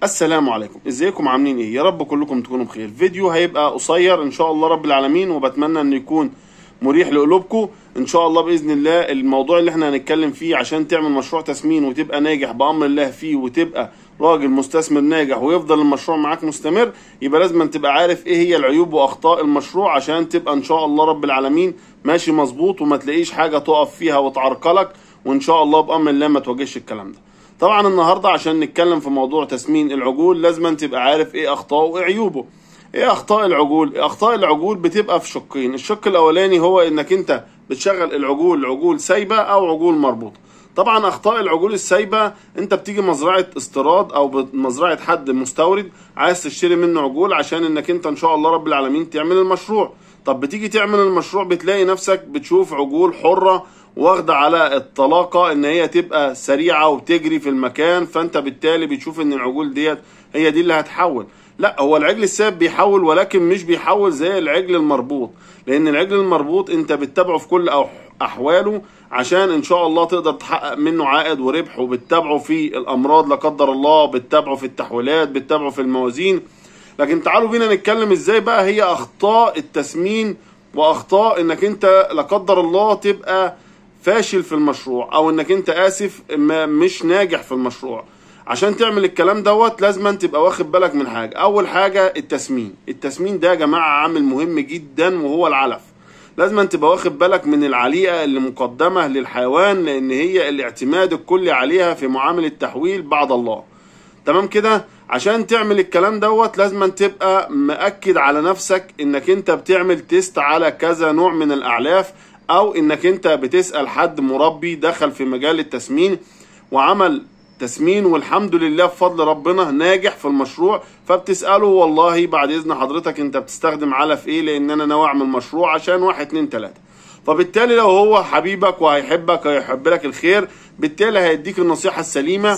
السلام عليكم ازيكم عاملين ايه يا رب كلكم تكونوا بخير فيديو هيبقى قصير ان شاء الله رب العالمين وبتمنى انه يكون مريح لقلوبكم ان شاء الله باذن الله الموضوع اللي احنا هنتكلم فيه عشان تعمل مشروع تسمين وتبقى ناجح بامر الله فيه وتبقى راجل مستثمر ناجح ويفضل المشروع معاك مستمر يبقى لازم تبقى عارف ايه هي العيوب واخطاء المشروع عشان تبقى ان شاء الله رب العالمين ماشي مظبوط وما تلاقيش حاجه تقف فيها وتعرقلك وان شاء الله بامر الله ما تواجهش الكلام ده طبعا النهارده عشان نتكلم في موضوع تسمين العجول لازم تبقى عارف ايه اخطائه وايه عيوبه ايه اخطاء العجول اخطاء العجول بتبقى في شقين الشق الاولاني هو انك انت بتشغل العجول عجول سايبه او عجول مربوطه طبعا اخطاء العجول السايبه انت بتيجي مزرعه استيراد او مزرعه حد مستورد عايز تشتري منه عجول عشان انك انت ان شاء الله رب العالمين تعمل المشروع طب بتيجي تعمل المشروع بتلاقي نفسك بتشوف عجول حره واخده على الطلاقه ان هي تبقى سريعه وتجري في المكان فانت بالتالي بتشوف ان العجول ديت هي دي اللي هتحول لا هو العجل الساب بيحول ولكن مش بيحول زي العجل المربوط لان العجل المربوط انت بتتابعه في كل احواله عشان ان شاء الله تقدر تحقق منه عائد وربح وبتتابعه في الامراض لا قدر الله بتتابعه في التحويلات بتتابعه في الموازين لكن تعالوا بينا نتكلم ازاي بقى هي اخطاء التسمين واخطاء انك انت لا قدر الله تبقى فاشل في المشروع او انك انت اسف ما مش ناجح في المشروع عشان تعمل الكلام دوت لازم تبقى واخد بالك من حاجه اول حاجه التسمين التسمين ده يا جماعه عامل مهم جدا وهو العلف لازم تبقى واخد بالك من العليقه اللي مقدمه للحيوان لان هي الاعتماد الكلي عليها في معامله التحويل بعد الله تمام كده عشان تعمل الكلام دوت لازم تبقى مأكد على نفسك انك انت بتعمل تيست على كذا نوع من الاعلاف او انك انت بتسأل حد مربي دخل في مجال التسمين وعمل تسمين والحمد لله بفضل ربنا ناجح في المشروع فبتسأله والله بعد اذن حضرتك انت بتستخدم علف ايه لان انا ناوي اعمل مشروع عشان واحد اتنين تلاتة فبالتالي لو هو حبيبك وهيحبك وهيحب لك الخير بالتالي هيديك النصيحة السليمة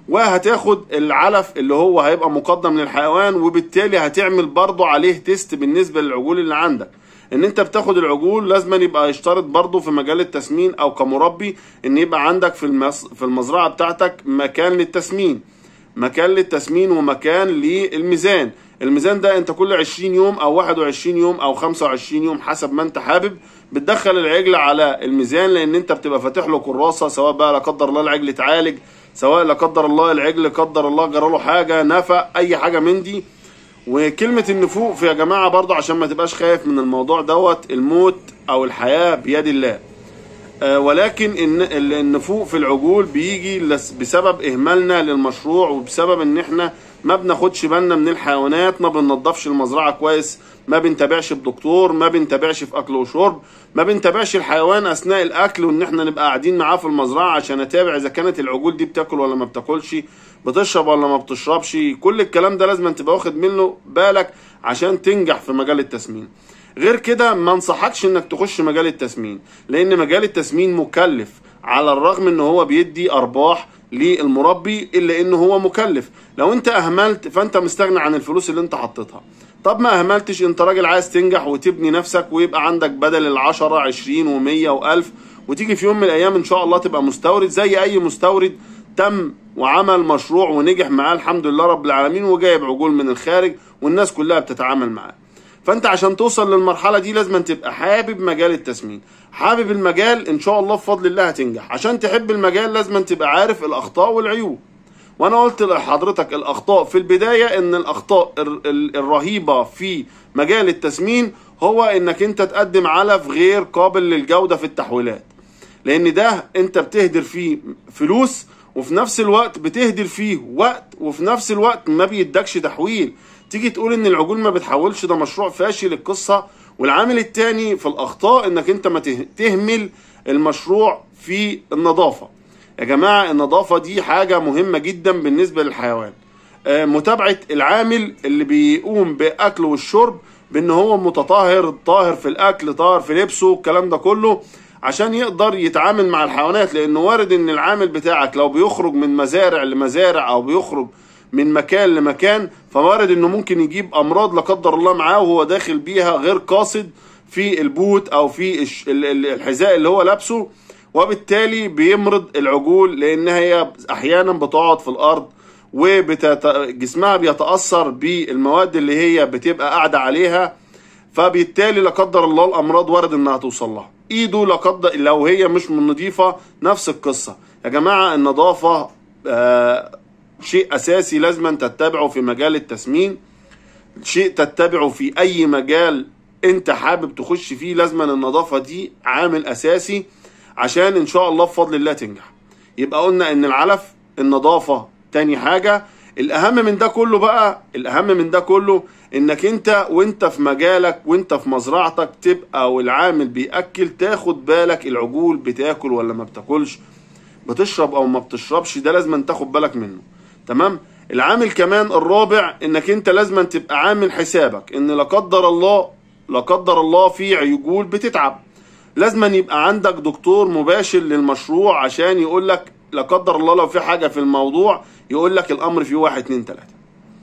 وهتاخد العلف اللي هو هيبقى مقدم للحيوان وبالتالي هتعمل برضه عليه تيست بالنسبة للعجول اللي عندك ان انت بتاخد العجول لازم يبقى يشترط برضه في مجال التسمين او كمربي ان يبقى عندك في المز... في المزرعه بتاعتك مكان للتسمين مكان للتسمين ومكان للميزان الميزان ده انت كل 20 يوم او 21 يوم او 25 يوم حسب ما انت حابب بتدخل العجل على الميزان لان انت بتبقى فاتح له كراسه سواء بقى لا قدر الله العجل اتعالج سواء لا قدر الله العجل قدر الله جرى له حاجه نفق اي حاجه من دي وكلمة النفوق في يا جماعة برضه عشان ما تبقاش خايف من الموضوع دوت الموت أو الحياة بيد الله آه ولكن النفوق في العجول بيجي بسبب إهمالنا للمشروع وبسبب إن إحنا ما بناخدش بالنا من الحيوانات ما بننضفش المزرعة كويس ما بنتابعش بدكتور ما بنتابعش في أكل وشرب ما بنتابعش الحيوان أثناء الأكل وإن إحنا نبقى قاعدين معاه في المزرعة عشان أتابع إذا كانت العجول دي بتاكل ولا ما بتاكلش بتشرب ولا ما بتشربش كل الكلام ده لازم تبقى واخد منه بالك عشان تنجح في مجال التسمين غير كده ما انصحكش انك تخش مجال التسمين لان مجال التسمين مكلف على الرغم ان هو بيدي ارباح للمربي الا ان هو مكلف لو انت اهملت فانت مستغني عن الفلوس اللي انت حطيتها طب ما اهملتش انت راجل عايز تنجح وتبني نفسك ويبقى عندك بدل العشرة عشرين ومية والف وتيجي في يوم من الايام ان شاء الله تبقى مستورد زي اي مستورد تم وعمل مشروع ونجح معاه الحمد لله رب العالمين وجايب عجول من الخارج والناس كلها بتتعامل معاه فانت عشان توصل للمرحله دي لازم تبقى حابب مجال التسمين حابب المجال ان شاء الله بفضل الله هتنجح عشان تحب المجال لازم تبقى عارف الاخطاء والعيوب وانا قلت لحضرتك الاخطاء في البدايه ان الاخطاء الرهيبه في مجال التسمين هو انك انت تقدم علف غير قابل للجوده في التحويلات لان ده انت بتهدر فيه فلوس وفي نفس الوقت بتهدر فيه وقت وفي نفس الوقت ما بيدكش تحويل تيجي تقول ان العجول ما بتحولش ده مشروع فاشل القصة والعامل التاني في الاخطاء انك انت ما تهمل المشروع في النظافة يا جماعة النظافة دي حاجة مهمة جدا بالنسبة للحيوان متابعة العامل اللي بيقوم باكله والشرب بان هو متطهر طاهر في الاكل طاهر في لبسه الكلام ده كله عشان يقدر يتعامل مع الحيوانات لانه وارد ان العامل بتاعك لو بيخرج من مزارع لمزارع او بيخرج من مكان لمكان فوارد انه ممكن يجيب امراض لا قدر الله معاه وهو داخل بيها غير قاصد في البوت او في الحذاء اللي هو لابسه وبالتالي بيمرض العجول لان هي احيانا بتقعد في الارض وجسمها بيتاثر بالمواد اللي هي بتبقى قاعده عليها فبالتالي لا قدر الله الامراض وارد انها توصل لها ايده لا قدر لو هي مش من نظيفه نفس القصه يا جماعه النظافه آه شيء اساسي لازم تتبعه في مجال التسمين شيء تتبعه في اي مجال انت حابب تخش فيه لازم النظافه دي عامل اساسي عشان ان شاء الله بفضل الله تنجح يبقى قلنا ان العلف النظافه تاني حاجه الاهم من ده كله بقى الاهم من ده كله انك انت وانت في مجالك وانت في مزرعتك تبقى والعامل بياكل تاخد بالك العجول بتاكل ولا ما بتاكلش بتشرب او ما بتشربش ده لازم تاخد بالك منه تمام العامل كمان الرابع انك انت لازم تبقى عامل حسابك ان لا قدر الله لا قدر الله في عجول بتتعب لازم يبقى عندك دكتور مباشر للمشروع عشان يقول لك لا قدر الله لو في حاجه في الموضوع يقول لك الامر فيه واحد اتنين تلاته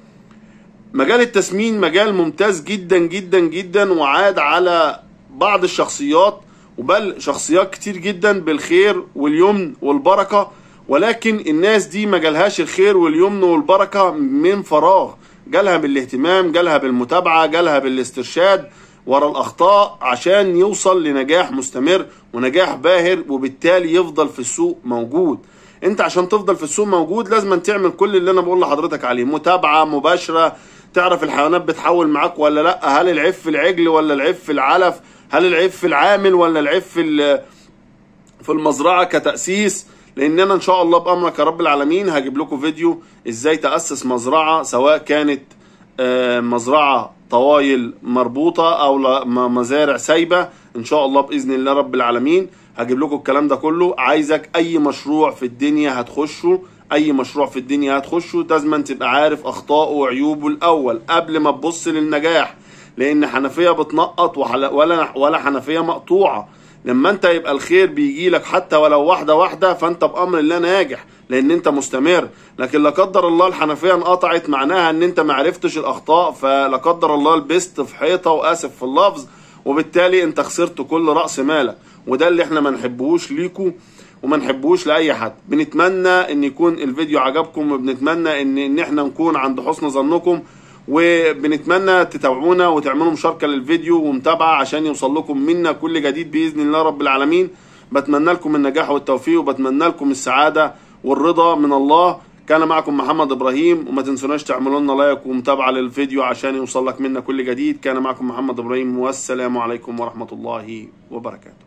مجال التسمين مجال ممتاز جدا جدا جدا وعاد على بعض الشخصيات وبل شخصيات كتير جدا بالخير واليمن والبركه ولكن الناس دي ما جالهاش الخير واليمن والبركه من فراغ جالها بالاهتمام جالها بالمتابعه جالها بالاسترشاد ورا الاخطاء عشان يوصل لنجاح مستمر ونجاح باهر وبالتالي يفضل في السوق موجود انت عشان تفضل في السوق موجود لازم تعمل كل اللي انا بقول لحضرتك عليه متابعه مباشره تعرف الحيوانات بتحول معاك ولا لا هل العيب في العجل ولا العيب في العلف هل العيب في العامل ولا العيب في في المزرعه كتاسيس لان انا ان شاء الله بامرك يا رب العالمين هجيب لكم فيديو ازاي تاسس مزرعه سواء كانت مزرعه طوايل مربوطه او مزارع سايبه ان شاء الله باذن الله رب العالمين هجيب لكم الكلام ده كله عايزك اي مشروع في الدنيا هتخشه اي مشروع في الدنيا هتخشه لازم تبقى عارف اخطائه وعيوبه الاول قبل ما تبص للنجاح لان حنفيه بتنقط ولا ولا حنفيه مقطوعه لما انت يبقى الخير بيجي لك حتى ولو واحده واحده فانت بامر الله ناجح لان انت مستمر لكن لا قدر الله الحنفيه انقطعت معناها ان انت ما عرفتش الاخطاء فلا قدر الله لبست في حيطه واسف في اللفظ وبالتالي انت خسرت كل راس مالك وده اللي احنا ما نحبهوش ليكم وما نحبوش لاي حد بنتمنى ان يكون الفيديو عجبكم وبنتمنى ان ان احنا نكون عند حسن ظنكم وبنتمنى تتابعونا وتعملوا مشاركه للفيديو ومتابعه عشان يوصل لكم منا كل جديد باذن الله رب العالمين بتمنى لكم النجاح والتوفيق وبتمنى لكم السعاده والرضا من الله كان معكم محمد ابراهيم وما تنسوناش تعملوا لنا لايك ومتابعه للفيديو عشان يوصل لك منا كل جديد كان معكم محمد ابراهيم والسلام عليكم ورحمه الله وبركاته